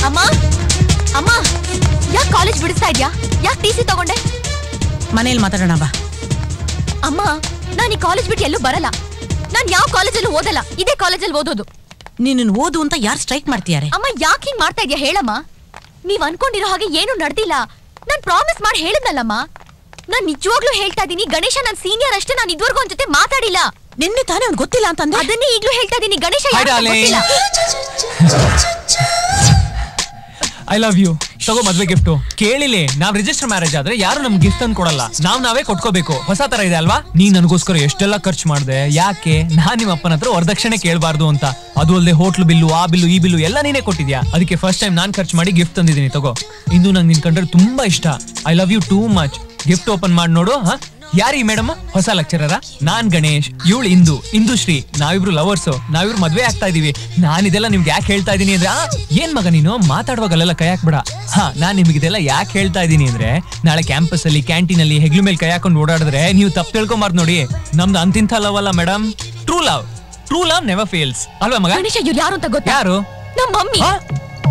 ಅಮ್ಮ ಅಮ್ಮ ಯಾಕೆ ಕಾಲೇಜ್ ಬಿಡಿಸ್ತಾ ಇದ್ಯಾ ಯಾಕೆ ಟಿ ಸಿ ತಗೊಂಡೆ ಮನೇಲಿ ಮಾತಾಡೋಣ ಬಾ ಅಮ್ಮ ನಾನು ಈ ಕಾಲೇಜ್ ಬಿಟ್ಟು ಎಲ್ಲೂ ಬರಲ್ಲ ನಾನ್ ಯಾವ ಕಾಲೇಜಲ್ಲೂ ಓದಲ್ಲ ಇದೇ ಕಾಲೇಜಲ್ಲಿ ಓದೋದು ನಿನ್ನ ಓದು ಅಂತ ಯಾರು ಸ್ಟ್ರೈಕ್ ಮಾಡ್ತಿದ್ದಾರೆ ಅಮ್ಮ ಯಾಕೆ ಹಿಂಗ್ ಮಾಡ್ತಾ ಇದ್ಯಾ ಹೇಳಮ್ಮ ನೀವ್ ಅನ್ಕೊಂಡಿರೋ ಹಾಗೆ ಏನು ನಡೆದಿಲ್ಲ ನಾನ್ ಪ್ರಾಮಿಸ್ ಮಾಡಿ ಹೇಳಿದ್ನಲ್ಲಮ್ಮ ನಾನ್ ನಿಜವಾಗ್ಲೂ ಹೇಳ್ತಾ ಇದೀನಿ ಗಣೇಶ ನನ್ ಸೀನಿಯರ್ ಅಷ್ಟೇ ನಾನು ಇದುವರೆಗೂ ಅವ್ನ ಜೊತೆ ಮಾತಾಡಿಲ್ಲ ನಿನ್ನೆ ತಾನೇ ಅವ್ನು ಗೊತ್ತಿಲ್ಲ ಅಂತಂದೆ ಅದನ್ನೇ ಈಗ್ಲೂ ಹೇಳ್ತಾ ಇದೀನಿ ಗಣೇಶ Hi, ಯಾರು ಅಂತ darling. ಗೊತ್ತಿಲ್ಲ. ಐ ಲವ್ ಯು ತಗೋ ಮದ್ವೆ ಗಿಫ್ಟ್ ಕೇಳಿಲಿ ನಾವ್ ರಿಜಿಸ್ಟರ್ ಮ್ಯಾರೇಜ್ ಆದ್ರೆ ಯಾರು ನಮ್ಗೆ ಗಿಫ್ಟ್ ಅನ್ನು ಕೊಡಲ್ಲ ನಾವ್ ನಾವೇ ಕೊಟ್ಕೋಬೇಕು ಹೊಸ ತರ ಇದೆ ಅಲ್ವಾ ನೀ ನನಗೋಸ್ಕರ ಎಷ್ಟೆಲ್ಲ ಖರ್ಚು ಮಾಡ್ದೆ ಯಾಕೆ ನಾನ್ ನಿಮ್ಮ ಅಪ್ಪನ ಹತ್ರ ವರದಕ್ಷಿಣೆ ಕೇಳಬಾರ್ದು ಅಂತ ಅದು ಅಲ್ಲದೆ ಹೋಟ್ಲ್ ಬಿಲ್ಲು ಆ ಬಿಲ್ಲು ಈ ಬಿಲ್ಲು ಎಲ್ಲ ನೀನೇ ಕೊಟ್ಟಿದ್ಯಾ ಅದಕ್ಕೆ ಫಸ್ಟ್ ಟೈಮ್ ನಾನ್ ಖರ್ಚು ಮಾಡಿ ಗಿಫ್ಟ್ ತಂದಿದ್ದೀನಿ ತಗೋ ಇಂದು ನಂಗೆ ನಿನ್ ಕಂಡ್ರೆ ತುಂಬಾ ಇಷ್ಟ I love you too much gift open ಮಾಡಿ ನೋಡು ಹಾ ಯಾರೀ ಮೇಡಮ್ ಹೊಸ ಲೆಕ್ಚರರ ನಾನ್ ಗಣೇಶ್ ಇವಳು ಇಂದು ಇಂದು ಶ್ರೀ ನಾವಿಬ್ರು ಲವರ್ಸ್ ನಾವಿಬ್ರು ಮದ್ವೆ ಆಗ್ತಾ ಇದೀವಿ ನಾನ್ ಇದೆಲ್ಲ ನಿಮ್ಗೆ ಯಾಕೆ ಹೇಳ್ತಾ ಇದೀನಿ ಅಂದ್ರೆ ಆ, ಏನ್ ಮಗ ನೀನು ಮಾತಾಡುವಾಗಲ್ಲೆಲ್ಲ ಕೈ ಹಾಕ್ಬೇಡ ಹಾ ನಾನ್ ನಿಮ್ಗೆ ಇದೆಲ್ಲ ಯಾಕೆ ಹೇಳ್ತಾ ಇದೀನಿ ಅಂದ್ರೆ ನಾಳೆ ಕ್ಯಾಂಪಸ್ ಅಲ್ಲಿ ಕ್ಯಾಂಟೀನ್ ಅಲ್ಲಿ ಹೆಗ್ಲು ಮೇಲೆ ಕೈ ಹಾಕೊಂಡು ಓಡಾಡಿದ್ರೆ ನೀವು ತಪ್ಪು ತಿಳ್ಕೊಂಬಾರ್ದು ನೋಡಿ ನಮ್ದು ಅಂತಿಂತ ಲವ್ ಅಲ್ಲ madam true love true love never fails ಅಲ್ವಾ ಮಗ ಗಣೇಶ ಇವ್ರು ಯಾರು ಅಂತ ಗೊತ್ತಾ ಯಾರು ನಮ್ಮ ಮಮ್ಮಿ ಹಾ?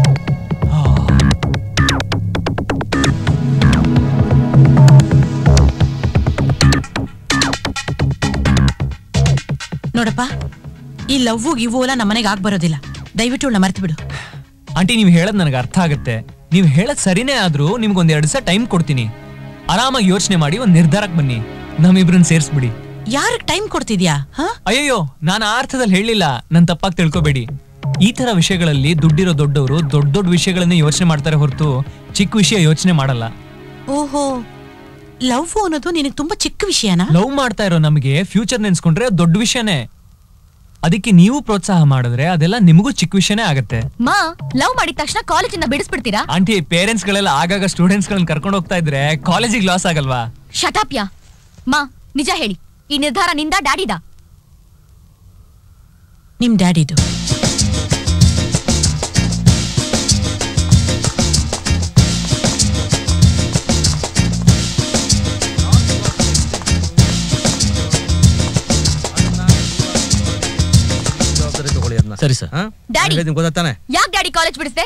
ನೋಡಪ್ಪ ಈ ಲವ್ವು ಗಿವ್ವು ಎಲ್ಲ ನಮ್ಮನೆಗೆ ಆಗ್ ಬರೋದಿಲ್ಲ ದಯವಿಟ್ಟು ಅವಳನ್ನ ಮರ್ತು ಬಿಡು ಆಂಟಿ ನೀವು ಹೇಳದ್ ನನಗೆ ಅರ್ಥ ಆಗುತ್ತೆ ನೀವು ಹೇಳದ್ ಸರಿನೇ ಆದ್ರೂ ನಿಮ್ಗೊಂದ್ ಎರಡು ದಿವಸ ಟೈಮ್ ಕೊಡ್ತೀನಿ ಆರಾಮಾಗಿ ಯೋಚನೆ ಮಾಡಿ ಒಂದ್ ನಿರ್ಧಾರಕ್ಕೆ ಬನ್ನಿ ನಮ್ಮಿಬ್ರನ್ನ ಸೇರಿಸ್ಬಿಡಿ ಯಾರಿಗೆ ಟೈಮ್ ಕೊಡ್ತಿದ್ಯಾ ಹಾ ಅಯ್ಯಯ್ಯೋ ನಾನು ಆ ಅರ್ಥದಲ್ಲಿ ಹೇಳಿಲ್ಲ ನನ್ ತಪ್ಪಾಗಿ ತಿಳ್ಕೊಬೇಡಿ ಈ ತರ ವಿಷಯಗಳಲ್ಲಿ ದುಡ್ಡಿರೋ ದೊಡ್ಡವರು ದೊಡ್ಡ ದೊಡ್ಡ ವಿಷಯಗಳನ್ನ ಯೋಚನೆ ಮಾಡ್ತಾರೆ ಹೊರತು ಚಿಕ್ಕ ವಿಷಯ ಯೋಚನೆ ಮಾಡಲ್ಲ ಓಹೋ ಲವ್ ಅನ್ನೋದು ನಿನಗೆ ತುಂಬಾ ಚಿಕ್ಕ ವಿಷಯನಾ ಲವ್ ಮಾಡ್ತಾ ಇರೋ ನಮಗೆ ಫ್ಯೂಚರ್ ನೆನ್ಸ್ಕೊಂಡ್ರೆ ಅದ್ ದೊಡ್ಡ ವಿಷಯನೇ ಅದಕ್ಕೆ ನೀವು ಪ್ರೋತ್ಸಾಹ ಮಾಡಿದ್ರೆ ಅದೆಲ್ಲ ನಿಮಗೂ ಚಿಕ್ಕ ವಿಷಯನೇ ಆಗತ್ತೆ ಮಾ ಲವ್ ಮಾಡಿದ ತಕ್ಷಣ ಕಾಲೇಜಿಂದ ಬಿಡಿಸ್ಬಿಡ್ತೀರಾ ಆಂಟಿ ಪೇರೆಂಟ್ಸ್ ಗಳೆಲ್ಲ ಆಗಾಗ ಸ್ಟೂಡೆಂಟ್ಸ್ ಗಳನ್ನ ಕರ್ಕೊಂಡು ಹೋಗ್ತಾ ಇದ್ರೆ ಕಾಲೇಜಿಗೆ ಲಾಸ್ ಆಗಲ್ವಾ ಶಟಾಪ್ಯ ಮಾ ನಿಜ ಹೇಳಿ ಈ ನಿರ್ಧಾರ ನಿಂದ ಡ್ಯಾಡಿದ ನಿಮ್ ಡ್ಯಾಡಿದು ಜವಾಬ್ದಾರಿ ತಗೊಳ್ಳಿ ಅದನ್ನ ಸರಿ ಸರ್ ಡ್ಯಾಡಿ ನಿಮ್ಗೆ ಗೊತ್ತಾನೆ ಯಾಕೆ ಡ್ಯಾಡಿ ಕಾಲೇಜ್ ಬಿಡಿಸ್ದೆ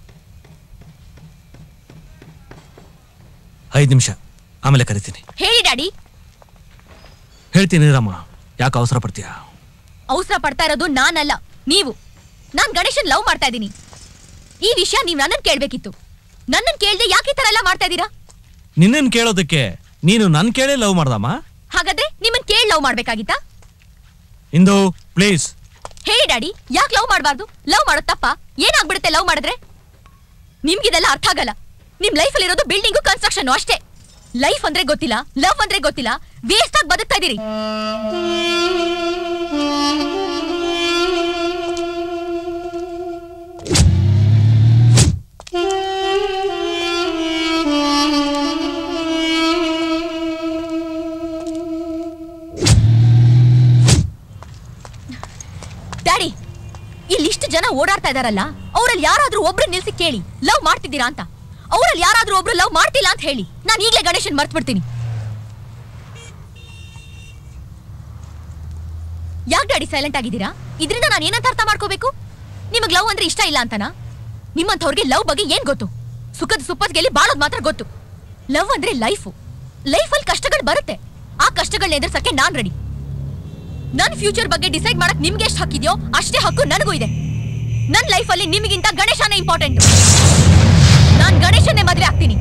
ಐದು ನಿಮಿಷ ಆಮೇಲೆ ಕರಿತೀನಿ ಹೇಳಿ ಡ್ಯಾಡಿ ಹೇಳ್ತೀನಿ ರಾಮ ಯಾಕೆ ಅವಸರ ಪಡ್ತೀಯಾ ಅವಸರ ಪಡ್ತಾ ಇರೋದು ನಾನಲ್ಲ ನೀವು ನಾನ್ ಗಣೇಶನ್ ಲವ್ ಮಾಡ್ತಾ ಇದ್ದೀನಿ ಈ ವಿಷಯ ನೀವ್ ನನ್ನನ್ ಕೇಳ್ಬೇಕಿತ್ತು ನನ್ನನ್ ಕೇಳ್ದೆ ಯಾಕೆ ಈ ತರ ಎಲ್ಲ ಮಾಡ್ತಾ ಇದ್ದೀರಾ ನಿನ್ನನ್ ಕೇಳೋದಕ್ಕೆ ನೀನು ನನ್ ಕೇಳೇ ಲವ್ ಮಾಡ್ದಮ್ಮ ಹಾಗಾದ್ರೆ ನಿಮ್ಮನ್ ಕೇಳ್ ಲವ್ ಮಾಡ್ಬೇಕಾಗಿತ್ತಾ ಇಂದು ಪ್ಲೀಸ್ ಹೇಳಿ ಡ್ಯಾಡಿ ಯಾಕೆ ಲವ್ ಮಾಡಬಾರ್ದು ಲವ್ ಮಾಡೋದ್ ತಪ್ಪ ಏನಾಗ್ಬಿಡುತ್ತೆ ಲವ್ ಮಾಡಿದ್ರೆ ನಿಮ್ಗಿದೆಲ್ಲ ಅರ್ಥ ಆಗಲ್ಲ ನಿಮ್ ಲೈಫ್ ಅಲ್ಲಿ ಇರೋದು ಬಿಲ್ಡಿಂಗು ಕನ್ಸ್ಟ್ರಕ್ಷನ್ ಅಷ್ಟೇ ಲೈಫ್ ಅಂದ್ರೆ ಗೊತ್ತಿಲ್ಲ ಲವ್ ಅಂದ್ರೆ ಗೊತ್ತಿಲ್ಲ ವೇಸ್ಟ್ ಆಗಿ ಬದುಕ್ತಾ ಇದೀರಿ ಡ್ಯಾಡಿ ಇಲ್ಲಿಷ್ಟು ಜನ ಓಡಾಡ್ತಾ ಇದಾರಲ್ಲ ಅವ್ರಲ್ಲಿ ಯಾರಾದ್ರೂ ಒಬ್ರು ನಿಲ್ಸಿ ಕೇಳಿ ಲವ್ ಮಾಡ್ತಿದ್ದೀರಾ ಅಂತ ಅವ್ರಲ್ಲಿ ಯಾರಾದ್ರೂ ಒಬ್ರು ಲವ್ ಮಾಡ್ತಿಲ್ಲ ಅಂತ ಹೇಳಿ ನಾನು ಈಗಲೇ ಗಣೇಶನ್ ಮರ್ತ್ ಬಿಡ್ತೀನಿ ಯಾಕೆ ಡ್ಯಾಡಿ ಸೈಲೆಂಟ್ ಆಗಿದ್ದೀರಾ ಇದರಿಂದ ನಾನು ಏನಂತ ಅರ್ಥ ಮಾಡ್ಕೋಬೇಕು ನಿಮಗ್ ಲವ್ ಅಂದ್ರೆ ಇಷ್ಟ ಇಲ್ಲ ಅಂತನಾ ನಿಮ್ಮಂಥವ್ರಿಗೆ ಲವ್ ಬಗ್ಗೆ ಏನ್ ಗೊತ್ತು ಸುಖದ ಸುಪ್ಪತ್ಗೆಲ್ಲಿ ಬಾಳೋದ್ ಮಾತ್ರ ಗೊತ್ತು ಲವ್ ಅಂದ್ರೆ ಲೈಫು ಲೈಫಲ್ಲಿ ಕಷ್ಟಗಳು ಬರುತ್ತೆ ಆ ಕಷ್ಟಗಳನ್ನ ಎದುರ್ಸಕ್ಕೆ ನಾನ್ ರೆಡಿ ನನ್ ಫ್ಯೂಚರ್ ಬಗ್ಗೆ ಡಿಸೈಡ್ ಮಾಡಕ್ ನಿಮ್ಗೆ ಎಷ್ಟು ಹಕ್ಕಿದ್ಯೋ ಅಷ್ಟೇ ಹಕ್ಕು ನನಗೂ ಇದೆ ನನ್ ಲೈಫಲ್ಲಿ ನಿಮಗಿಂತ ಗಣೇಶನೇ ಇಂಪಾರ್ಟೆಂಟ್ ನಾನ್ ಗಣೇಶನ್ನೇ ಮದ್ವೆ ಆಗ್ತೀನಿ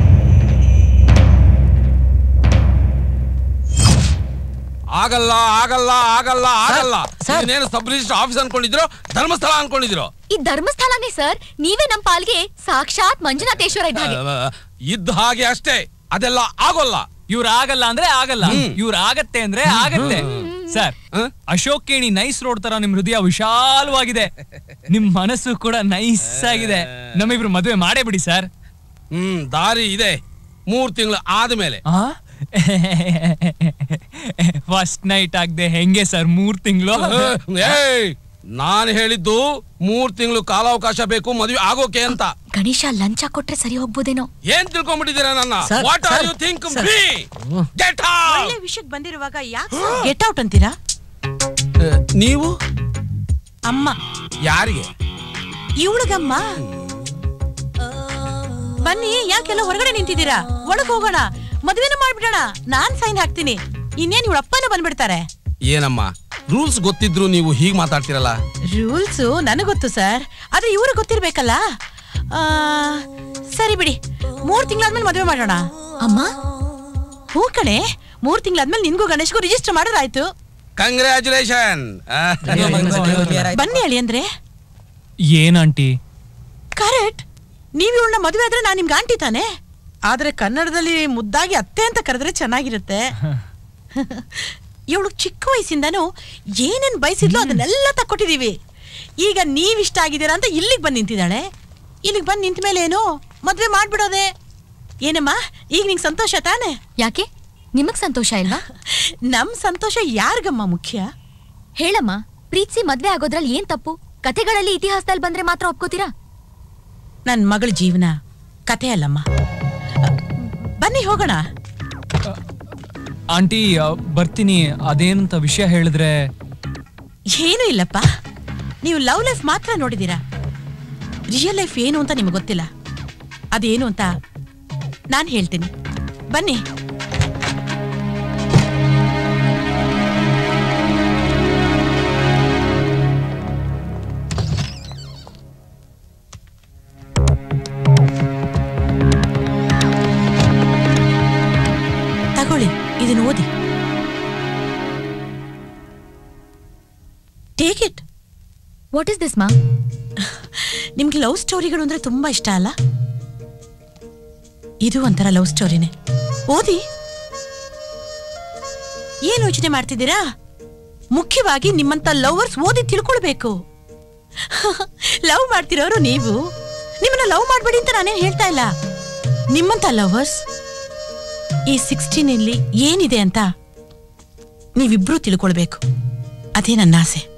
ಆಗಲ್ಲ ಆಗಲ್ಲ ಆಗಲ್ಲ ಆಗಲ್ಲ ಸರ್. ನೀವೇನು ಸಬ್ ರಿಜಿಸ್ಟರ್ ಆಫೀಸ್ ಅನ್ಕೊಂಡಿದ್ರು ಧರ್ಮಸ್ಥಳ ಅನ್ಕೊಂಡಿದ್ರು ಈ ಧರ್ಮಸ್ಥಳನೇ ಸರ್ ನೀವೇ ನಮ್ ಪಾಲ್ಗೆ ಸಾಕ್ಷಾತ್ ಮಂಜುನಾಥೇಶ್ವರ ಇದ್ದ ಹಾಗೆ ಇದ್ದ ಹಾಗೆ ಅಷ್ಟೇ ಅದೆಲ್ಲ ಆಗೋಲ್ಲ ಇವ್ರ ಆಗಲ್ಲ ಅಂದ್ರೆ ಆಗಲ್ಲ ಇವ್ರ ಆಗತ್ತೆ ಅಂದ್ರೆ ಆಗತ್ತೆ sir Ashok Kheny nice road ತರ ನಿಮ್ ಹೃದಯ ವಿಶಾಲವಾಗಿದೆ ನಿಮ್ ಮನಸ್ಸು ಕೂಡ ನೈಸ್ ಆಗಿದೆ ನಮ್ಮಿಬ್ರು ಮದುವೆ ಮಾಡೇ ಬಿಡಿ ಸರ್ ಹ್ಮ್ ದಾರಿ ಇದೆ ಮೂರ್ ತಿಂಗಳು ಆದ್ಮೇಲೆ ಫಸ್ಟ್ ನೈಟ್ ಆಗದೆ ಹೆಂಗೆ ಸರ್ ಮೂರ್ ತಿಂಗಳು ಏಯ್ ನಾನ್ ಹೇಳಿದ್ದು ಮೂರ್ ತಿಂಗಳು ಕಾಲಾವಕಾಶ ಬೇಕು ಮದುವೆ ಆಗೋಕೆ ಅಂತ ಗಣೇಶ ಲಂಚ ಕೊಟ್ರೆ ಸರಿ ಹೋಗ್ಬೋದೇನೋ ಏನ್ ತಿಳ್ಕೊಂಡ್ಬಿಟ್ಟಿದ್ದೀರಾ ನನ್ನ sir, what are sir, you think sir. ಬಿ ಗೆಟ್ ಒಳ್ಳೆ ವಿಷಯಕ್ಕೆ ಬಂದಿರುವಾಗ ಯಾಕೆ ಗೆಟ್ ಔಟ್ ಅಂತೀರಾ ನೀವು ಅಮ್ಮ ಯಾರಿಗೆ ಇವಳಿಗಮ್ಮ ಬನ್ನಿ ಯಾಕೆಲ್ಲ ಹೊರಗಡೆ ನಿಂತಿದ್ದೀರಾ ಒಳಗ್ ಹೋಗೋಣ ಮದ್ವೆನೂ ಮಾಡ್ಬಿಡೋಣ ನಾನ್ ಸೈನ್ ಹಾಕ್ತೀನಿ ಇನ್ನೇನ್ ಇವ್ರ ಅಪ್ಪನ ಬಂದ್ಬಿಡ್ತಾರೆ ಏನಮ್ಮ ರೂಲ್ಸ್ ಗೊತ್ತಿದ್ರು ನೀವು ಹೀಗ್ ಮಾತಾಡ್ತಿರಲ್ಲ ರೂಲ್ಸು ನನಗ್ ಗೊತ್ತು ಸರ್ ಆದ್ರೆ ಇವ್ರಿಗೆ ಗೊತ್ತಿರ್ಬೇಕಲ್ಲ ಆ, ಸರಿ ಬಿಡಿ ಮೂರ್ ತಿಂಗಳಾದ್ಮೇಲೆ ಮದ್ವೆ ಮಾಡೋಣ ಅಮ್ಮ ಹೂ ಕಣೆ ಮೂರ್ ತಿಂಗಳಾದ್ಮೇಲೆ ನಿನ್ಗೂ ಗಣೇಶ್ಗೂ ರಿಜಿಸ್ಟರ್ ಮಾಡೋದಾಯ್ತು ಕಂಗ್ರ್ಯಾಚುಲೇಷನ್ ಬನ್ನಿ ಅಳಿ ಅಂದ್ರೆ ಏನ್ ಆಂಟಿ ಕರೆಕ್ಟ್ ನೀವ್ ಇವಳನ್ನ ಮದುವೆ ಆದ್ರೆ ನಾನ್ ನಿಮ್ಗೆ ಆಂಟಿ ತಾನೆ ಆದ್ರೆ ಕನ್ನಡದಲ್ಲಿ ಮುದ್ದಾಗಿ ಅತ್ತೆ ಅಂತ ಕರೆದ್ರೆ ಚೆನ್ನಾಗಿರುತ್ತೆ ಇವಳು ಚಿಕ್ಕ ವಯಸ್ಸಿಂದನೂ ಏನೇನ್ ಬಯಸಿದ್ಲು ಅದನ್ನೆಲ್ಲ ತಕ್ಕೊಟ್ಟಿದೀವಿ ಈಗ ನೀವ್ ಇಷ್ಟ ಆಗಿದ್ದೀರಾ ಅಂತ ಇಲ್ಲಿಗೆ ಬಂದು ನಿಂತಿದ್ದಾಳೆ ಇಲ್ಲಿಗೆ ಬಂದು ನಿಂತ ಮೇಲೆ ಏನು ಮದ್ವೆ ಮಾಡ್ಬಿಡೋದೆ ಏನಮ್ಮ ಈಗ ನಿಂಗೆ ಸಂತೋಷ ತಾನೆ ಯಾಕೆ ನಿಮಗ್ ಸಂತೋಷ ಇಲ್ವಾ ನಮ್ ಸಂತೋಷ ಯಾರಿಗಮ್ಮ ಮುಖ್ಯ ಹೇಳಮ್ಮ ಪ್ರೀತಿಸಿ ಮದ್ವೆ ಆಗೋದ್ರಲ್ಲಿ ಏನ್ ತಪ್ಪು ಕತೆಗಳಲ್ಲಿ ಇತಿಹಾಸದಲ್ಲಿ ಬಂದ್ರೆ ಮಾತ್ರ ಒಪ್ಕೋತೀರಾ ನನ್ ಮಗಳ ಜೀವನ ಕಥೆ ಅಲ್ಲಮ್ಮ ಬನ್ನಿ ಹೋಗೋಣ ಆಂಟಿ ಆ, ಬರ್ತೀನಿ ಅದೇನಂತ ವಿಷಯ ಹೇಳಿದ್ರೆ ಏನೂ ಇಲ್ಲಪ್ಪ ನೀವು ಲವ್ ಲೈಫ್ ಮಾತ್ರ ನೋಡಿದೀರಾ ರಿಯಲ್ ಲೈಫ್ ಏನು ಅಂತ ನಿಮ್ಗೆ ಗೊತ್ತಿಲ್ಲ ಅದೇನು ಅಂತ ನಾನು ಹೇಳ್ತೀನಿ ಬನ್ನಿ ತಗೊಳ್ಳಿ ಇದನ್ನ ಓದಿ take it what is this ಮಾ ನಿಮ್ಗೆ ಲವ್ ಸ್ಟೋರಿಗಳು ಅಂದ್ರೆ ತುಂಬಾ ಇಷ್ಟ ಅಲ್ಲ ಇದು ಒಂಥರ ಲವ್ ಸ್ಟೋರಿನೇ ಓದಿ ಏನ್ ಯೋಚನೆ ಮಾಡ್ತಿದ್ದೀರಾ ಮುಖ್ಯವಾಗಿ ನಿಮ್ಮಂತ ಲವರ್ಸ್ ಓದಿ ತಿಳ್ಕೊಳ್ಬೇಕು ಲವ್ ಮಾಡ್ತಿರೋರು ನೀವು ನಿಮ್ಮನ್ನ ಲವ್ ಮಾಡ್ಬೇಡಿ ಅಂತ ನಾನೇನ್ ಹೇಳ್ತಾ ಇಲ್ಲ ನಿಮ್ಮಂತ ಲವರ್ಸ್ ಈ ಸಿಕ್ಸ್ಟೀನ್ ಇಲ್ಲಿ ಏನಿದೆ ಅಂತ ನೀವಿಬ್ರು ತಿಳ್ಕೊಳ್ಬೇಕು ಅದೇ ನನ್ನ ಆಸೆ